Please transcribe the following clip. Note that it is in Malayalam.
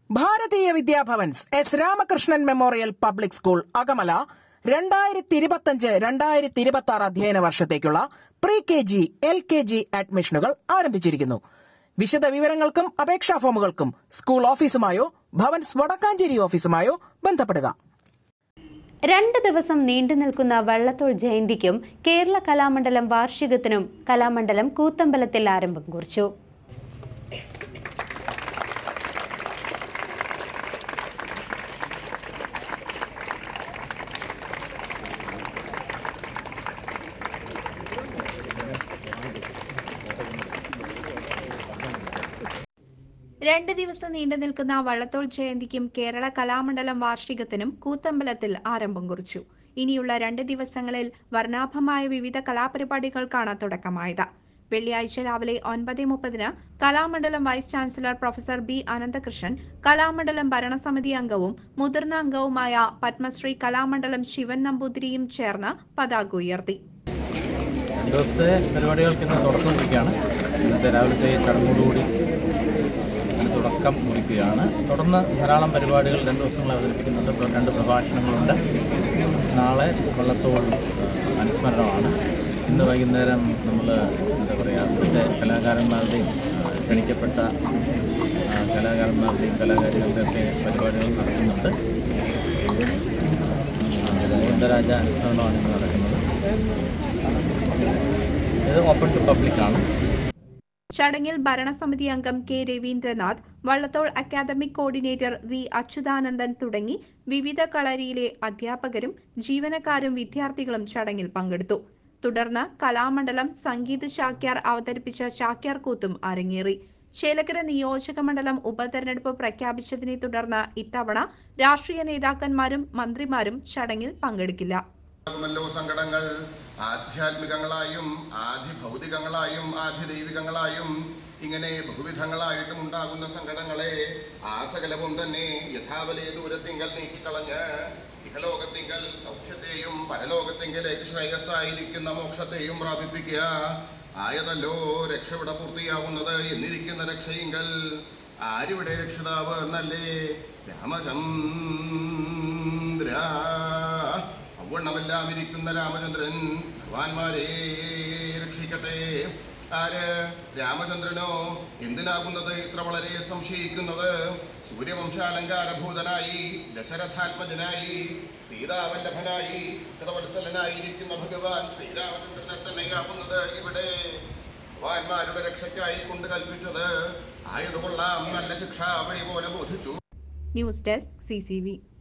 ഭാരതീയ വിദ്യാഭവൻസ് S Ramakrishnan memorial public school Akamala രണ്ടായിരത്തി ഇരുപത്തിയഞ്ച് രണ്ടായിരത്തി ഇരുപത്തി ആറ് അധ്യയന വർഷത്തേക്കുള്ള pre K G L K G അഡ്മിഷനുകൾ ആരംഭിച്ചിരിക്കുന്നു വിശദ വിവരങ്ങൾക്കും അപേക്ഷാ ഫോമുകൾക്കും സ്കൂൾ ഓഫീസുമായോ ഭവൻസ് വടക്കാഞ്ചേരി ഓഫീസുമായോ ബന്ധപ്പെടുക രണ്ട് ദിവസം നീണ്ടു നിൽക്കുന്ന വള്ളത്തോൾ ജയന്തിക്കും കേരള കലാമണ്ഡലം വാർഷികത്തിനും കലാമണ്ഡലം കൂത്തമ്പലത്തിൽ ആരംഭം കുറിച്ചു രണ്ട് ദിവസം നീണ്ടു നിൽക്കുന്ന വള്ളത്തോൾ ജയന്തിക്കും കേരള കലാമണ്ഡലം വാർഷികത്തിനും കൂത്തമ്പലത്തിൽ ആരംഭം കുറിച്ചു ഇനിയുള്ള രണ്ട് ദിവസങ്ങളിൽ വർണ്ണാഭമായ വിവിധ കലാപരിപാടികൾക്കാണ് തുടക്കമായത് വെള്ളിയാഴ്ച രാവിലെ ഒൻപത് മുപ്പതിന് Kalamandalam vice chancellor professor B Ananthakrishnan Kalamandalam ഭരണസമിതി അംഗവും മുതിർന്ന അംഗവുമായ പത്മശ്രീ കലാമണ്ഡലം ശിവൻ നമ്പൂതിരിയും ചേർന്ന് പതാക ഉയർത്തി രണ്ട് ദിവസത്തെ പരിപാടികൾക്ക് ഇന്ന് തുടക്കം കുറിക്കുകയാണ് ഇന്നത്തെ രാവിലത്തെ ചടങ്ങോടുകൂടി ഇതിന് തുടക്കം കുറിക്കുകയാണ് തുടർന്ന് ധാരാളം പരിപാടികൾ രണ്ട് ദിവസങ്ങൾ അവതരിപ്പിക്കുന്നുണ്ട് ഇപ്പോൾ രണ്ട് പ്രഭാഷണങ്ങളുണ്ട് നാളെ വള്ളത്തോൾ ഏഹ്, അനുസ്മരണമാണ് ഇന്ന് വൈകുന്നേരം നമ്മൾ എന്താ പറയുക ഇവിടുത്തെ കലാകാരന്മാരുടെയും ആ, ക്ഷണിക്കപ്പെട്ട ആ, കലാകാരന്മാരുടെയും കലാകാരികളുടെയൊക്കെ പരിപാടികൾ നടക്കുന്നുണ്ട് ഗോവിന്ദരാജ അനുസ്മരണമാണ് ഇന്ന് നടക്കുന്നത് ഇത് ഓപ്പൺ ടു പബ്ലിക് ആണ് ചടങ്ങിൽ ഭരണസമിതി അംഗം K Raveendranath Vallathol academic coordinator V Achuthanandan തുടങ്ങി വിവിധ കളരിയിലെ അധ്യാപകരും ജീവനക്കാരും വിദ്യാർത്ഥികളും ചടങ്ങിൽ പങ്കെടുത്തു തുടർന്ന് കലാമണ്ഡലം സംഗീത ചാക്യാർ അവതരിപ്പിച്ച ചാക്യാർ കൂത്തും അരങ്ങേറി ചേലക്കര നിയോജക മണ്ഡലം ഉപതെരഞ്ഞെടുപ്പ് പ്രഖ്യാപിച്ചതിനെ തുടർന്ന് ഇത്തവണ രാഷ്ട്രീയ നേതാക്കന്മാരും മന്ത്രിമാരും ചടങ്ങിൽ പങ്കെടുക്കില്ല ല്ലോ സങ്കടങ്ങൾ ആധ്യാത്മികങ്ങളായും ആധിഭൗതികങ്ങളായും ആധിദൈവികങ്ങളായും ഇങ്ങനെ ബഹുവിധങ്ങളായിട്ടും ഉണ്ടാകുന്ന സങ്കടങ്ങളെ ആ സകലവും തന്നെ യഥാവലേ ദൂരത്തിങ്കൽ നീക്കിക്കളഞ്ഞ് ഇഹലോകത്തിങ്കൽ സൗഖ്യത്തെയും പരലോകത്തിങ്കലേക്ക് ശ്രേയസ്സായിരിക്കുന്ന മോക്ഷത്തെയും പ്രാപിപ്പിക്കുക ആയതല്ലോ രക്ഷയുടെ പൂർത്തിയാവുന്നത് എന്നിരിക്കുന്ന രക്ഷയിങ്കൽ ആരിവിടെ രക്ഷിതാവ് എന്നല്ലേ രാമചന്ദ്ര ഔവണ്ണമെല്ലാം ഇരിക്കുന്ന രാമചന്ദ്രൻ ഭഗവാന്മാരെ രക്ഷിക്കട്ടെ ആര് രാമചന്ദ്രനോ എന്തിനാകുന്നത് ഇത്ര വളരെ സംശയിക്കുന്നത് സൂര്യവംശാലങ്കാരഭൂതനായി ദശരഥാത്മജനായി സീതാവല്ലഭനായി ഭക്തവത്സലനായിരിക്കുന്ന ഭഗവാൻ ശ്രീരാമചന്ദ്രനെ തന്നെയാകുന്നത് ഇവിടെ ഭഗവാന്മാരുടെ രക്ഷയ്ക്കായി കൊണ്ട് കൽപ്പിച്ചത് ആയതുകൊള്ളാം നല്ല ശിക്ഷാ വഴി പോലെ ബോധിച്ചു ന്യൂസ് ഡെസ്ക് സി